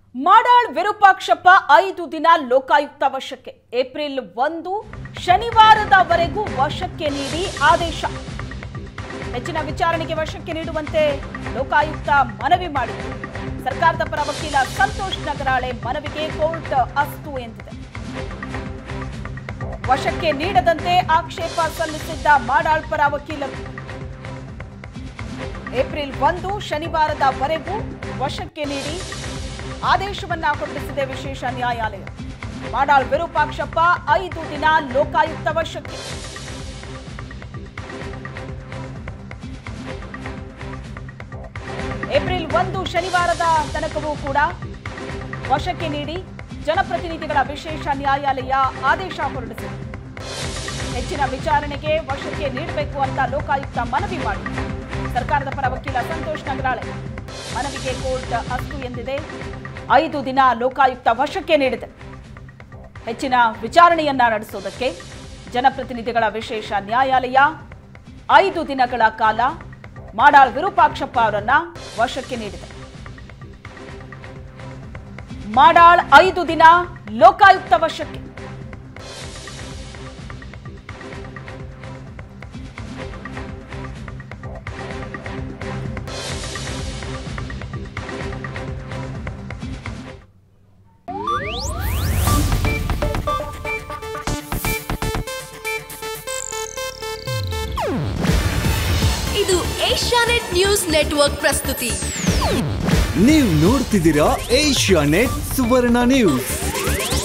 ಮಾಡಾಳ್ ವಿರೂಪಾಕ್ಷಪ್ಪ ಐದು ದಿನ ಲೋಕಾಯುಕ್ತ ವಶಕ್ಕೆ ಏಪ್ರಿಲ್ ಒಂದು ಶನಿವಾರದವರೆಗೂ ವಶಕ್ಕೆ ನೀಡಿ ಆದೇಶ ಹೆಚ್ಚಿನ ವಿಚಾರಣೆಗೆ ವಶಕ್ಕೆ ನೀಡುವಂತೆ ಲೋಕಾಯುಕ್ತ ಮನವಿ ಮಾಡಿತ್ತು ಸರ್ಕಾರದ ಪರ ವಕೀಲ ಸಂತೋಷ್ ನಗರಾಳೆ ಮನವಿಗೆ ಕೋರ್ಟ್ ಅಸ್ತು ಎಂದಿದೆ ವಶಕ್ಕೆ ನೀಡದಂತೆ ಆಕ್ಷೇಪ ಸಲ್ಲಿಸಿದ್ದ ಮಾಡಾಳ್ ಪರ ವಕೀಲರು ಏಪ್ರಿಲ್ ಒಂದು ಶನಿವಾರದವರೆಗೂ ವಶಕ್ಕೆ ನೀಡಿ ಆದೇಶವನ್ನ ಹೊರಡಿಸಿದೆ ವಿಶೇಷ ನ್ಯಾಯಾಲಯ ಮಾಡಾಳ್ ವಿರೂಪಾಕ್ಷಪ್ಪ ಐದು ದಿನ ಲೋಕಾಯುಕ್ತ ವಶಕ್ಕೆ ಏಪ್ರಿಲ್ ಒಂದು ಶನಿವಾರದ ತನಕವೂ ಕೂಡ ವಶಕ್ಕೆ ನೀಡಿ ಜನಪ್ರತಿನಿಧಿಗಳ ವಿಶೇಷ ನ್ಯಾಯಾಲಯ ಆದೇಶ ಹೊರಡಿಸಿದೆ ಹೆಚ್ಚಿನ ವಿಚಾರಣೆಗೆ ವಶಕ್ಕೆ ನೀಡಬೇಕು ಅಂತ ಲೋಕಾಯುಕ್ತ ಮನವಿ ಮಾಡಿ ಸರ್ಕಾರದ ಪರ ವಕೀಲ ಸಂತೋಷ್ ನಗರಾಳೆ ಮನವಿಗೆ ಕೋರ್ಟ್ ಅಸ್ತು ಎಂದಿದೆ ಐದು ದಿನ ಲೋಕಾಯುಕ್ತ ವಶಕ್ಕೆ ನೀಡಿದೆ ಹೆಚ್ಚಿನ ವಿಚಾರಣೆಯನ್ನ ನಡೆಸೋದಕ್ಕೆ ಜನಪ್ರತಿನಿಧಿಗಳ ವಿಶೇಷ ನ್ಯಾಯಾಲಯ ಐದು ದಿನಗಳ ಕಾಲ ಮಾಡಾಳ್ ವಿರೂಪಾಕ್ಷಪ್ಪ ಅವರನ್ನ ವಶಕ್ಕೆ ನೀಡಿದೆ ಮಾಡಾಳ್ ಐದು ದಿನ ಲೋಕಾಯುಕ್ತ ವಶಕ್ಕೆ ಇದು ಏಷ್ಯಾನೆಟ್ ನ್ಯೂಸ್ ನೆಟ್ವರ್ಕ್ ಪ್ರಸ್ತುತಿ ನೀವು ನೋಡ್ತಿದ್ದೀರಾ ಏಷ್ಯಾ ನೆಟ್ ಸುವರ್ಣ ನ್ಯೂಸ್